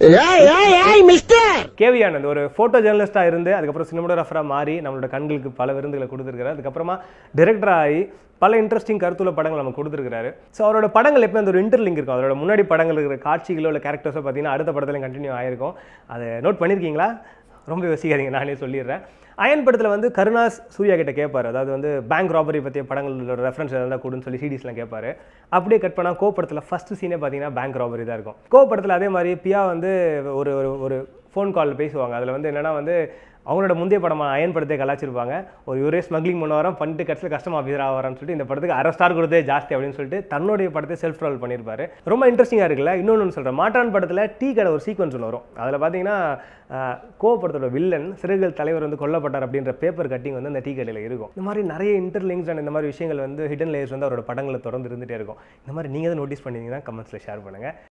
ஏய் ஏய் ஏய் மிஸ்டர் கேவி ஆனந்த் ஒரு ஃபோட்டோ ஜேர்னலிஸ்டாக இருந்து அதுக்கப்புறம் சினிமோகிராஃபராக மாறி நம்மளோட கண்களுக்கு பல விருந்துகளை கொடுத்துருக்காரு அதுக்கப்புறமா டிரெக்டர் ஆகி பல இன்ட்ரெஸ்டிங் கருத்துள்ள படங்கள் நம்ம கொடுத்துருக்காரு ஸோ அவரோட படங்கள் எப்போ அந்த ஒரு இன்டர்லிங்க் இருக்கும் அவரோட முன்னாடி படங்கள் இருக்கிற காட்சிகளோ இல்லை கேரக்டர்ஸோ பார்த்தீங்கன்னா அடுத்த படத்துலையும் கண்டினியூ ஆயிருக்கும் அதை நோட் பண்ணியிருக்கீங்களா ரொம்ப யோசிக்காதீங்க நானே சொல்லிடுறேன் அயன் படத்தில் வந்து கருணாஸ் சூர்யா கிட்ட கேட்பாரு அதாவது வந்து பேங்க் ராபரி பற்றிய படங்களோட ரெஃபரன்ஸ் எதாவது கொடுன்னு சொல்லி சீடிஸ்லாம் கேட்பாரு அப்படியே கட் பண்ணால் கோ படத்தில் ஃபஸ்ட்டு சீனே பார்த்தீங்கன்னா பேங்க் ராபரி தான் இருக்கும் கோ படத்தில் அதே மாதிரி பியா வந்து ஒரு ஒரு ஒரு ஃபோன் கால் பேசுவாங்க அதில் வந்து என்னன்னா வந்து அவங்களோட முந்தைய படமாக அயன் படத்தை கலாச்சிருப்பாங்க ஒரு ஒரே ஸ்மக்லிங் பண்ண வரோம் பண்ணிட்டு கடைசியில் கஸ்டம் ஆஃபீஸர் ஆகிறான்னு சொல்லிட்டு இந்த படத்துக்கு அரை ஸ்டார் கொடுத்தே ஜாஸ்தி அப்படின்னு சொல்லிட்டு தன்னுடைய படத்தை செல்ஃப் ரோல் பண்ணியிருப்பாரு ரொம்ப இன்ட்ரெஸ்டிங்காக இருக்குல்ல இன்னொன்று சொல்கிறேன் மாட்டான் படத்தில் டீ கடை ஒரு சீக்வன்ஸ் ஒன்று வரும் அதில் பார்த்தீங்கன்னா ஆஹ், கோ படத்தோட வில்லன் சிறுகள் தலைவர் வந்து கொல்லப்பட்டார் அப்படின்ற பேப்பர் கட்டிங் வந்து அந்த டீ கடையில் இருக்கும் இந்த மாதிரி நிறைய இன்டர்லிங்க்ஸ் அண்ட் இந்த மாதிரி விஷயங்கள் வந்து ஹிடன் லேயர்ஸ் வந்து அவரோட படங்களை தொடர்ந்து இருந்துகிட்டே இருக்கும் இந்த மாதிரி நீங்கள் தான் நோட்டீஸ் பண்ணிங்கன்னா கமெண்ட்ஸில் ஷேர் பண்ணுங்கள்